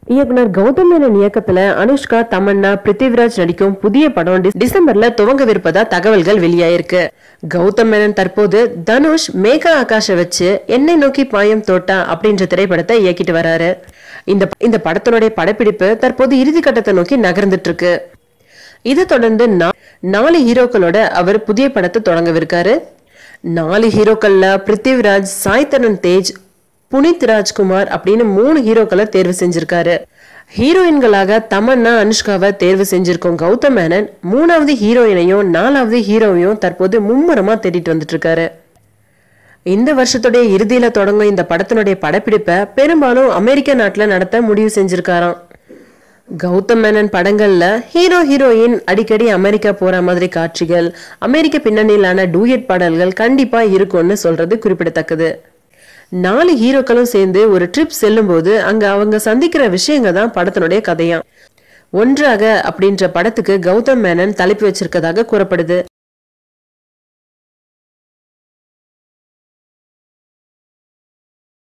இயக்குனர் கௌதம் மேனன் இயக்கத்துல அனுஷ்கா தமன்னா பிருத்திவிராஜ் நடிக்கும் புதிய படம் டிஸ்- டிசம்பர்ல துவங்கவிருப்பதா தகவல்கள் வெளியாயிருக்கு கௌதம் மேனன் தற்போது தனுஷ் மேகா ஆகாஷ வச்சு என்னை நோக்கி பாயம் தோட்டா அப்படின்ற திரைப்படத்தை இயக்கிட்டு வராரு இந்த இந்த படத்தினுடைய படப்பிடிப்பு தற்போது இறுதி கட்டத்தை நோக்கி நகர்ந்துட்டு இருக்கு இதை தொடர்ந்து நா- நாலு ஹீரோக்களோட அவர் புதிய படத்தை தொடங்கவிருக்காரு நாலு ஹீரோக்கள்ல பிருத்திவிராஜ் சாய்தரன் தேஜ் புனித் ராஜ்குமார் அப்படின்னு மூணு ஹீரோக்களை தேர்வு செஞ்சிருக்காரு ஹீரோயின்களாக தமன்னா அனுஷ்காவை தேர்வு செஞ்சிருக்கோம் கௌதம் மேனன் மூணாவது ஹீரோயினையும் நாலாவது ஹீரோவையும் தற்போது மும்முரமா தேடிட்டு வந்துட்டு இருக்காரு இந்த வருஷத்துடைய இறுதியில தொடங்கும் இந்த படத்தினுடைய படப்பிடிப்பை பெரும்பாலும் அமெரிக்க நாட்டுல நடத்த முடிவு செஞ்சிருக்காராம் கௌதம் மேனன் படங்கள்ல ஹீரோ ஹீரோயின் அடிக்கடி அமெரிக்கா போற மாதிரி காட்சிகள் அமெரிக்க பின்னணியிலான டூயட் பாடல்கள் கண்டிப்பா இருக்கும்னு சொல்றது குறிப்பிடத்தக்கது நாலு ஹீரோக்களும் சேர்ந்து ஒரு ட்ரிப் செல்லும்போது அங்க அவங்க சந்திக்கிற விஷயங்க தான் படத்தினுடைய கதையாம் ஒன்றாக அப்படின்ற படத்துக்கு கௌதம் மேனன் தலைப்பு வச்சிருக்கதாக கூறப்படுது